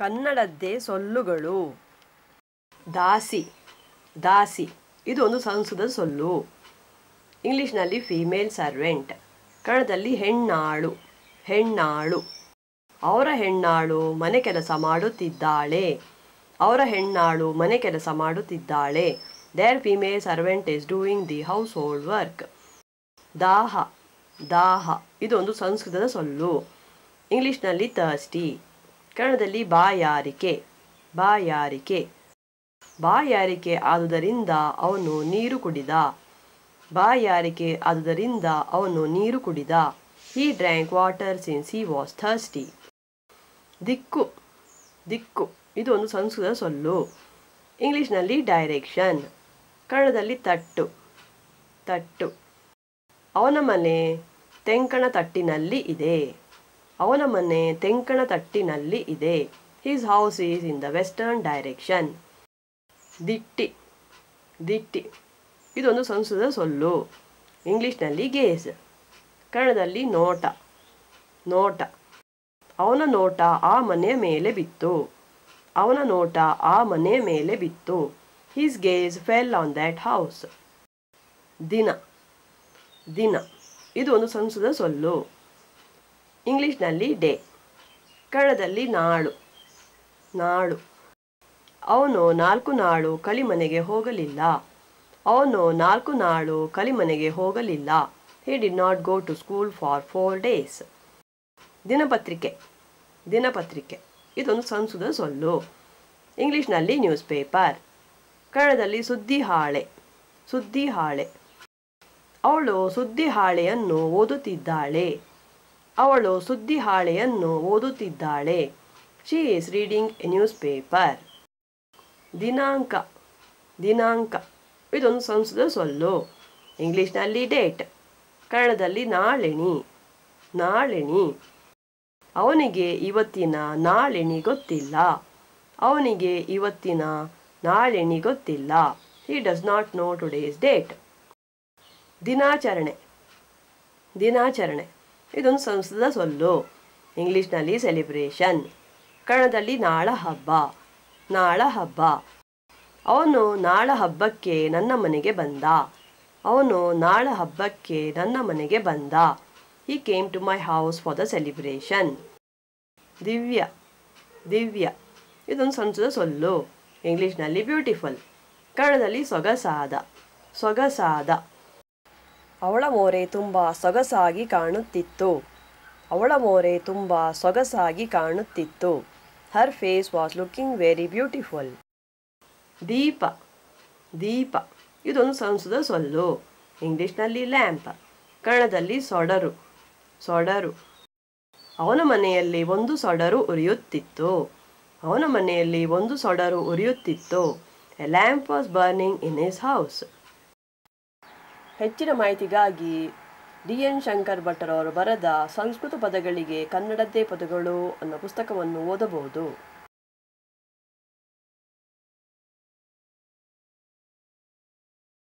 ಕನ್ನಡದ್ದೇ ಸೊಲ್ಲುಗಳು ದಾಸಿ ದಾಸಿ ಇದು ಒಂದು ಸಂಸ್ಕೃತದ ಸೊಲ್ಲು ಇಂಗ್ಲಿಷ್ನಲ್ಲಿ ಫೀಮೇಲ್ ಸರ್ವೆಂಟ್ ಕನ್ನಡದಲ್ಲಿ ಹೆಣ್ಣಾಳು ಹೆಣ್ಣಾಳು ಅವರ ಹೆಣ್ಣಾಳು ಮನೆ ಕೆಲಸ ಮಾಡುತ್ತಿದ್ದಾಳೆ ಅವರ ಹೆಣ್ಣಾಳು ಮನೆ ಕೆಲಸ ಮಾಡುತ್ತಿದ್ದಾಳೆ there female servant is doing the household work ದಾಹ ದಾಹ ಇದೊಂದು ಸಂಸ್ಕೃತದ ಸೊಲ್ಲು ಇಂಗ್ಲಿಷ್ನಲ್ಲಿ ತರ್ಸ್ಟಿ ಕನ್ನಡದಲ್ಲಿ ಬಾಯಾರಿಕೆ ಬಾಯಾರಿಕೆ ಬಾಯಾರಿಕೆ ಆದುದರಿಂದ ಅವನು ನೀರು ಕುಡಿದ ಬಾಯಾರಿಕೆ ಆದುದರಿಂದ ಅವನು ನೀರು ಕುಡಿದ he drank water since he was thirsty ದಿಕ್ಕು ದಿಕ್ಕು ಇದು ಒಂದು ಸಂಸ್ಕೃತ ಸೊಲ್ಲು ಇಂಗ್ಲಿಷ್ನಲ್ಲಿ ಡೈರೆಕ್ಷನ್ ಕನ್ನಡದಲ್ಲಿ ತಟ್ಟು ತಟ್ಟು ಅವನ ಮನೆ ತೆಂಕಣ ತಟ್ಟಿನಲ್ಲಿ ಇದೆ ಅವನ ಮನೆ ತೆಂಕಣ ತಟ್ಟಿನಲ್ಲಿ ಇದೆ his house is in the western direction ದಿಟ್ಟಿ ದಿಟ್ಟಿ ಇದೊಂದು ಸಂಸ್ಕೃತ ಸೊಲ್ಲು ಇಂಗ್ಲಿಷ್ನಲ್ಲಿ ಗೇಸ್ ಕನ್ನಡದಲ್ಲಿ ನೋಟ ನೋಟ ಅವನ ನೋಟ ಆ ಮನೆಯ ಮೇಲೆ ಬಿತ್ತು ಅವನ ನೋಟ ಆ ಮನೆಯ ಮೇಲೆ ಬಿತ್ತು his gaze fell on that house ದಿನ ದಿನ ಇದು ಒಂದು ಸಂಸ್ಕೃತ ಸೊಲ್ಲು ಇಂಗ್ಲಿಷ್ನಲ್ಲಿ ಡೇ ಕನ್ನಡದಲ್ಲಿ ನಾಳು ನಾಳು ಅವನು ನಾಲ್ಕು ನಾಳು ಕಳಿಮನೆಗೆ ಹೋಗಲಿಲ್ಲ ಅವನು ನಾಲ್ಕು ನಾಳು ಕಳಿಮನೆಗೆ ಹೋಗಲಿಲ್ಲ he did not go to school for four days ದಿನಪತ್ರಿಕೆ ದಿನಪತ್ರಿಕೆ ಇದೊಂದು ಸಂಸ್ಕೃತ ಸೊಲ್ಲು ಇಂಗ್ಲಿಷ್ನಲ್ಲಿ ನ್ಯೂಸ್ ಪೇಪರ್ ಕನ್ನಡದಲ್ಲಿ ಸುದ್ದಿ ಹಾಳೆ ಸುದ್ದಿ ಹಾಳೆ ಅವಳು ಸುದ್ದಿ ಹಾಳೆಯನ್ನು ಓದುತ್ತಿದ್ದಾಳೆ ಅವಳು ಸುದ್ದಿ ಹಾಳೆಯನ್ನು ಓದುತ್ತಿದ್ದಾಳೆ she is reading a newspaper ದಿನಾಂಕ ದಿನಾಂಕ ಇದೊಂದು ಸಂಸ್ಕೃತ ಸೊಲ್ಲು ಇಂಗ್ಲಿಷ್ನಲ್ಲಿ ಡೇಟ್ ಕನ್ನಡದಲ್ಲಿ ನಾಳೆಣಿ ನಾಳೆಣಿ ಅವನಿಗೆ ಇವತ್ತಿನ ನಾಳೆಣಿ ಗೊತ್ತಿಲ್ಲ ಅವನಿಗೆ ಇವತ್ತಿನ ನಾಳೆಣಿ ಗೊತ್ತಿಲ್ಲ he does not know today's date ದಿನಾಚರಣೆ ದಿನಾಚರಣೆ ಇದೊಂದು ಸಂಸ್ಕೃತ ಸೊಲ್ಲು ಇಂಗ್ಲಿಷ್ನಲ್ಲಿ ಸೆಲಿಬ್ರೇಷನ್ ಕನ್ನಡದಲ್ಲಿ ನಾಳ ಹಬ್ಬ ನಾಳ ಹಬ್ಬ ಅವನು ನಾಳ ಹಬ್ಬಕ್ಕೆ ನನ್ನ ಮನೆಗೆ ಬಂದ ಅವನು ನಾಳ ಹಬ್ಬಕ್ಕೆ ನನ್ನ ಮನೆಗೆ ಬಂದ he came to my house for the celebration ದಿವ್ಯ ದಿವ್ಯ ಇದೊಂದು ಸಂಸ್ಕೃತ ಸೊಲ್ಲು ಇಂಗ್ಲಿಷ್ನಲ್ಲಿ ಬ್ಯೂಟಿಫುಲ್ ಕನ್ನಡದಲ್ಲಿ ಸೊಗಸಾದ ಸೊಗಸಾದ ಅವಳ ಮೋರೆ ತುಂಬ ಸೊಗಸಾಗಿ ಕಾಣುತ್ತಿತ್ತು ಅವಳ ಮೋರೆ ತುಂಬ ಸೊಗಸಾಗಿ ಕಾಣುತ್ತಿತ್ತು her face was looking very beautiful ದೀಪ ದೀಪ ಇದೊಂದು ಸಂಸ್ಕೃತ ಸೊಲ್ಲು ಇಂಗ್ಲಿಷ್ನಲ್ಲಿ ಲ್ಯಾಂಪ್ ಕನ್ನಡದಲ್ಲಿ ಸೊಡರು ಸೊಡರು ಅವನ ಮನೆಯಲ್ಲಿ ಒಂದು ಸೊಡರು ಉರಿಯುತ್ತಿತ್ತು ಅವನ ಮನೆಯಲ್ಲಿ ಒಂದು ಸೊಡರು ಉರಿಯುತ್ತಿತ್ತು a lamp was burning in his house ಹೆಚ್ಚಿನ ಮಾಹಿತಿಗಾಗಿ ಡಿ ಎನ್ ಶಂಕರ್ ಭಟ್ಟರವರು ಬರೆದ ಸಂಸ್ಕೃತ ಪದಗಳಿಗೆ ಕನ್ನಡದ್ದೇ ಪದಗಳು ಅನ್ನೋ ಪುಸ್ತಕವನ್ನು ಓದಬಹುದು